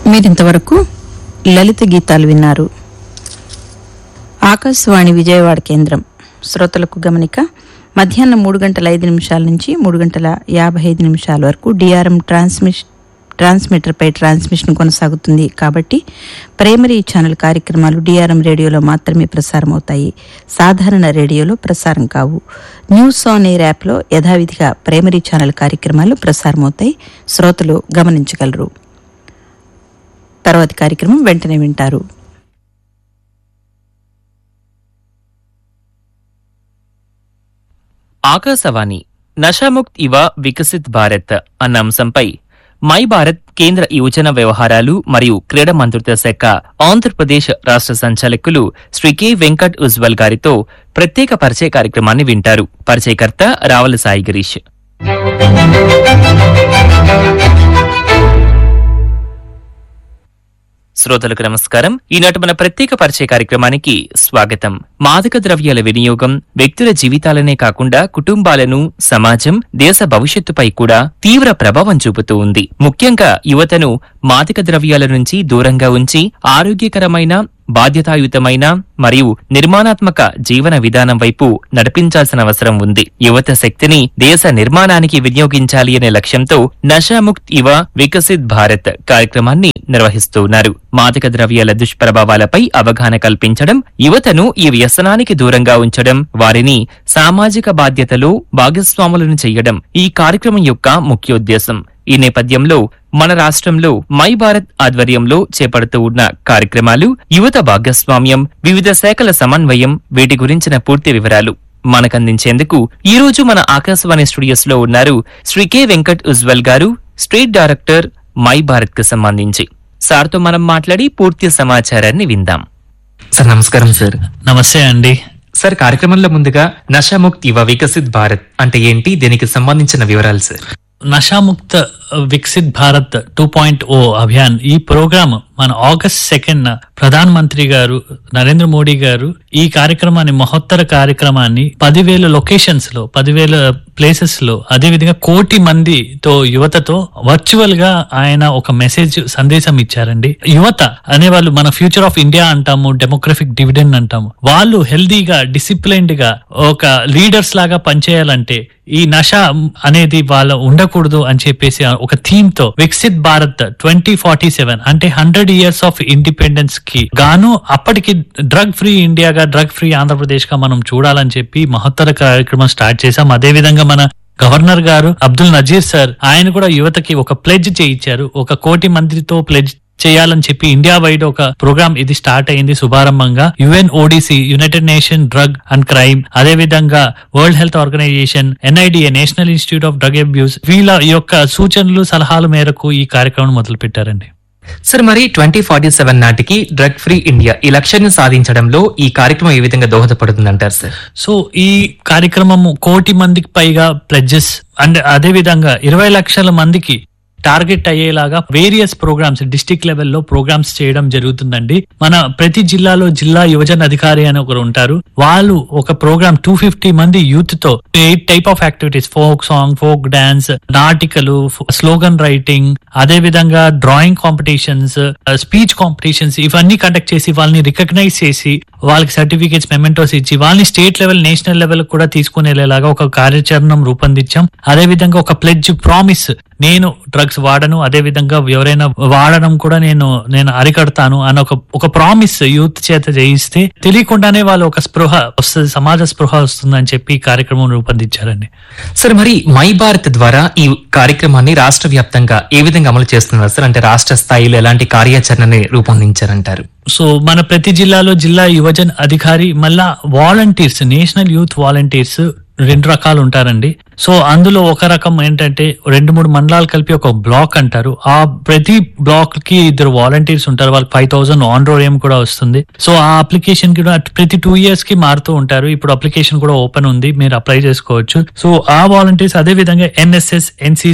మీరింతవరకు లలిత గీతాలు విన్నారు ఆకాశవాణి విజయవాడ కేంద్రం శ్రోతలకు గమనిక మధ్యాహ్నం మూడు గంటల ఐదు నిమిషాల నుంచి మూడు గంటల యాభై ఐదు నిమిషాల వరకు డిఆర్ఎం ట్రాన్స్మిష్ ట్రాన్స్మిటర్పై ట్రాన్స్మిషన్ కొనసాగుతుంది కాబట్టి ప్రైమరీ ఛానల్ కార్యక్రమాలు డిఆర్ఎం రేడియోలో మాత్రమే ప్రసారం అవుతాయి సాధారణ రేడియోలో ప్రసారం కావు న్యూస్ ఆన్ ఎయిర్ యాప్లో యథావిధిగా ప్రైమరీ ఛానల్ కార్యక్రమాలు ప్రసారమవుతాయి శ్రోతలు గమనించగలరు తర్వాతి కార్యక్రమం వెంటనే వింటారు ఆకాశవాణి నషాముక్త్ ఇవ వికసిత్ భారత్ అన్న అంశంపై మై భారత్ కేంద్ర యువజన వ్యవహారాలు మరియు క్రీడా మంత్రిత్వ శాఖ ఆంధ్రప్రదేశ్ రాష్ట్ర సంచాలకులు శ్రీ కె వెంకట్ ఉజ్వల్ గారితో ప్రత్యేక పరిచయ కార్యక్రమాన్ని వింటారు పరిచయకర్త రావల సాయి గిరీష్ శ్రోతలకు నమస్కారం ఈనాటి మన ప్రత్యేక పరిచయ కార్యక్రమానికి స్వాగతం మాదక ద్రవ్యాల వినియోగం వ్యక్తుల జీవితాలనే కాకుండా కుటుంబాలను సమాజం దేశ భవిష్యత్తుపై కూడా తీవ్ర ప్రభావం చూపుతూ ఉంది ముఖ్యంగా యువతను మాదక ద్రవ్యాల నుంచి దూరంగా ఉంచి ఆరోగ్యకరమైన బాధ్యతాయుతమైన మరియు నిర్మాణాత్మక జీవన విధానం వైపు నడిపించాల్సిన అవసరం ఉంది యువత శక్తిని దేశ నిర్మాణానికి వినియోగించాలి అనే లక్ష్యంతో నషాముక్త్ ఇవ వికసిత్ భారత్ కార్యక్రమాన్ని నిర్వహిస్తూ ఉన్నారు మాదక ద్రవ్యాల దుష్ప్రభావాలపై అవగాహన కల్పించడం యువతను ఈ వ్యసనానికి దూరంగా ఉంచడం వారిని సామాజిక బాధ్యతలో భాగస్వాములను చేయడం ఈ కార్యక్రమం యొక్క ముఖ్యోద్దేశం ఈ నేపథ్యంలో మన రాష్ట్రంలో మై భారత్ ఆధ్వర్యంలో చేపడుతూ ఉన్న కార్యక్రమాలు యువత భాగస్వామ్యం వివిధ శాఖల సమన్వయం వీటి గురించిన పూర్తి వివరాలు మనకందించేందుకు ఈ రోజు మన ఆకాశవాణి స్టూడియోస్ లో ఉన్నారు శ్రీ కె వెంకట్ ఉజ్వల్ గారు స్టేట్ డైరెక్టర్ మై భారత్ కు సంబంధించి సార్తో మనం మాట్లాడి పూర్తి సమాచారాన్ని విందాం సార్ నమస్కారం సార్ నమస్తే అండి సార్ కార్యక్రమంలో ముందుగా నషాముక్త్ యువ వికసిత్ భారత్ అంటే ఏంటి దీనికి సంబంధించిన వివరాలు sir Nashamukt Viksit Bharat two point O Abhiyan ఈ ప్రోగ్రామ్ మన ఆగస్ట్ సెకండ్ ప్రధాన మంత్రి గారు నరేంద్ర మోడీ గారు ఈ కార్యక్రమాన్ని మహోత్తర కార్యక్రమాన్ని పదివేల లొకేషన్స్ లో పదివేల ప్లేసెస్ లో అదే విధంగా కోటి మందితో యువతతో వర్చువల్ గా ఆయన ఒక మెసేజ్ సందేశం ఇచ్చారండి యువత అనేవాళ్ళు మన ఫ్యూచర్ ఆఫ్ ఇండియా అంటాము డెమోగ్రఫిక్ డివిడెండ్ అంటాము వాళ్ళు హెల్దీగా డిసిప్లైన్డ్ గా ఒక లీడర్స్ లాగా పనిచేయాలంటే ఈ నష అనేది వాళ్ళ ఉండకూడదు అని చెప్పేసి ఒక థీమ్ తో Viksit Bharat twenty forty seven అంటే హండ్రెడ్ ఇయర్స్ ఆఫ్ ఇండిపెండెన్స్ కి గాను అప్పటికి డ్రగ్ ఫ్రీ ఇండియాగా డ్రగ్ ఫ్రీ ఆంధ్రప్రదేశ్ గా మనం చూడాలని చెప్పి మహత్తర కార్యక్రమం స్టార్ట్ చేశాం అదే విధంగా మన గవర్నర్ గారు అబ్దుల్ నజీర్ సార్ ఆయన కూడా యువతకి ఒక ప్లెడ్జ్ చేయించారు ఒక కోటి మందితో ప్లెడ్జ్ చేయాలని చెప్పి ఇండియా వైడ్ ఒక ప్రోగ్రామ్ ఇది స్టార్ట్ అయింది శుభారంభంగా UN ODC united nation drug and crime అదే విధంగా world health organisation NIDA national institute of drug abuse వీళ్ళ యొక్క సూచనలు సలహాల మేరకు ఈ కార్యక్రమం మొదలు పెట్టారండి సార్ మరి ట్వంటీ ఫార్టీ సెవెన్ నాటికి డ్రగ్ ఫ్రీ ఇండియా ఈ లక్ష్యాన్ని సాధించడంలో ఈ కార్యక్రమం ఏ విధంగా దోహదపడుతుంది అంటారు సార్ సో ఈ కార్యక్రమము కోటి మందికి పైగా ప్లెడ్జెస్ అండ్ అదే విధంగా ఇరవై లక్షల మందికి టార్గెట్ అయ్యేలాగా వేరియస్ ప్రోగ్రామ్స్ డిస్టిక్ లెవెల్లో ప్రోగ్రామ్స్ చేయడం జరుగుతుందండి మన ప్రతి జిల్లాలో జిల్లా యువజన అధికారి అని ఒకరు ఉంటారు వాళ్ళు ఒక ప్రోగ్రామ్ టూ ఫిఫ్టీ మంది యూత్ తో eight type of activities folk song folk dance నాటికలు స్లోగన్ రైటింగ్ అదే విధంగా డ్రాయింగ్ కాంపిటీషన్స్ స్పీచ్ కాంపిటీషన్స్ ఇవన్నీ కండక్ట్ చేసి వాళ్ళని రికగ్నైజ్ చేసి వాళ్ళకి సర్టిఫికేట్స్ మెమెంటోస్ ఇచ్చి వాళ్ళని స్టేట్ లెవెల్ నేషనల్ లెవెల్ కూడా తీసుకుని వెళ్ళేలాగా ఒక కార్యాచరణం రూపొందించాం అదే విధంగా ఒక ప్లెడ్జ్ ప్రామిస్ నేను డ్రగ్స్ వాడను అదే విధంగా ఎవరైనా వాడడం కూడా నేను నేను అరికడతాను అని ఒక ఒక ప్రామిస్ యూత్ చేత చేయిస్తే తెలియకుండానే వాళ్ళు ఒక స్పృహ వస్తుంది సమాజ స్పృహ వస్తుందని చెప్పి ఈ కార్యక్రమం రూపొందించారండి సార్ మరి మై భారత్ ద్వారా ఈ కార్యక్రమాన్ని రాష్ట్ర వ్యాప్తంగా ఏ విధంగా అమలు చేస్తున్నారు సార్ అంటే రాష్ట్ర స్థాయిలో ఎలాంటి కార్యాచరణని రూపొందించారంటారు సో మన ప్రతి జిల్లాలో జిల్లా యువజన అధికారి మళ్ళా వాలంటీర్స్ నేషనల్ యూత్ వాలంటీర్స్ రెండు రకాలు ఉంటారండి సో అందులో ఒక రకం ఏంటంటే రెండు మూడు మండలాలు కలిపి ఒక బ్లాక్ అంటారు ఆ ప్రతి బ్లాక్ కి ఇద్దరు వాలంటీర్స్ ఉంటారు వాళ్ళకి ఫైవ్ థౌసండ్ ఆన్ రోడియం కూడా వస్తుంది సో ఆ అప్లికేషన్ కూడా ప్రతి టూ ఇయర్స్ కి మారుతూ ఉంటారు ఇప్పుడు అప్లికేషన్ కూడా ఓపెన్ ఉంది మీరు అప్లై చేసుకోవచ్చు సో ఆ వాలంటీర్స్ అదే విధంగా ఎన్ఎస్ఎస్ ఎన్సిసి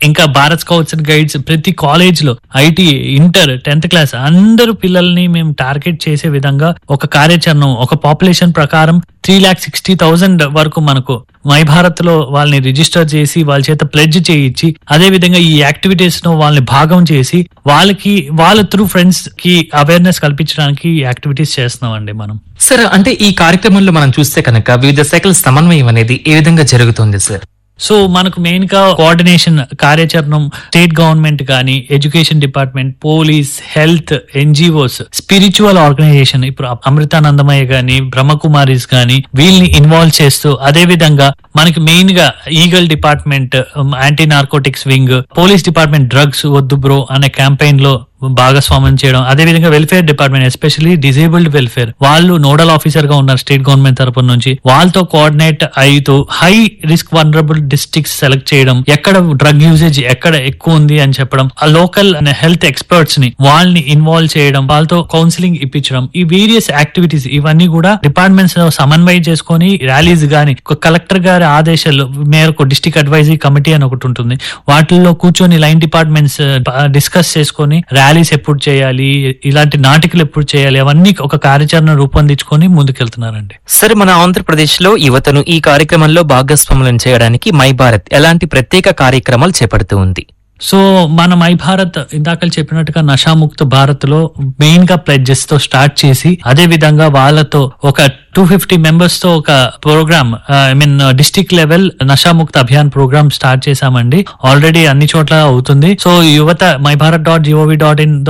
ఇంకా భారత్ స్కౌట్స్ అండ్ గైడ్స్ ప్రతి కాలేజ్ లో ఐటీ ఇంటర్ టెన్త్ క్లాస్ అందరు పిల్లల్ని మేము టార్గెట్ చేసే విధంగా ఒక కార్యాచరణ ఒక పాపులేషన్ ప్రకారం త్రీ లాక్ సిక్స్టీ థౌసండ్ వరకు మనకు మై భారత్ లో వాళ్ళని రిజిస్టర్ చేసి వాళ్ళ చేత ప్లెడ్జ్ చేయించి అదే విధంగా ఈ యాక్టివిటీస్ ను వాళ్ళని భాగం చేసి వాళ్ళకి వాళ్ళ త్రూ ఫ్రెండ్స్ కి అవేర్నెస్ కల్పించడానికి ఈ యాక్టివిటీస్ చేస్తున్నాం అండి మనం సార్ అంటే ఈ కార్యక్రమంలో మనం చూస్తే కనుక వివిధ శాఖల సమన్వయం అనేది ఏ విధంగా జరుగుతుంది సార్ సో మనకు మెయిన్ గా కోఆర్డినేషన్ కార్యాచరణం స్టేట్ గవర్నమెంట్ కానీ education department police health NGOs spiritual organisation ఇప్పుడు అమృతానందమయ్య గాని బ్రహ్మకుమారీస్ గాని వీళ్ళని ఇన్వాల్వ్ చేస్తూ అదే విధంగా మనకి మెయిన్ గా eagle department anti narcotics wing police department drugs వద్దు బ్రో అనే క్యాంపెయిన్ లో భాగస్వామ్యం చేయడం అదే విధంగా welfare department especially disabled welfare వాళ్ళు నోడల్ ఆఫీసర్ గా ఉన్నారు స్టేట్ గవర్నమెంట్ తరపు నుంచి వాళ్ళతో కోఆర్డినేట్ అయితూ high risk vulnerable districts select చేయడం ఎక్కడ డ్రగ్ యూసేజ్ ఎక్కడ ఎక్కువ ఉంది అని చెప్పడం ఆ లోకల్ హెల్త్ ఎక్స్పర్ట్స్ ని వాళ్ళని ఇన్వాల్వ్ చేయడం వాళ్ళతో కౌన్సిలింగ్ ఇప్పించడం ఈ వేరియస్ యాక్టివిటీస్ ఇవన్నీ కూడా డిపార్ట్మెంట్స్ సమన్వయం చేసుకొని ర్యాలీస్ గాని ఒక కలెక్టర్ గారి ఆదేశాలు మేరకు డిస్ట్రిక్ట్ అడ్వైజరీ కమిటీ అని ఒకటి ఉంటుంది వాటిల్లో కూర్చొని లైన్ డిపార్ట్మెంట్స్ డిస్కస్ చేసుకొని ర్యాలీస్ ఎప్పుడు చేయాలి ఇలాంటి నాటికలు ఎప్పుడు చేయాలి అవన్నీ ఒక కార్యాచరణ రూపొందించుకొని ముందుకెళ్తున్నారండి సరే మన ఆంధ్రప్రదేశ్ లో యువతను ఈ కార్యక్రమంలో భాగస్వాములను చేయడానికి మై భారత్ ఎలాంటి ప్రత్యేక కార్యక్రమాలు చేపడుతూ ఉంది సో మన మై భారత్ ఇందాక చెప్పినట్టుగా నషాముక్త భారత్ లో మెయిన్ గా ప్లెడ్జెస్ తో స్టార్ట్ చేసి అదే విధంగా వాళ్ళతో ఒక టూ ఫిఫ్టీ మెంబర్స్ తో ఒక programme I mean district level Nashamukt Abhiyan programme start చేశామండి ఆల్రెడీ అన్ని చోట్ల అవుతుంది సో యువత my Bharat dot gov dot in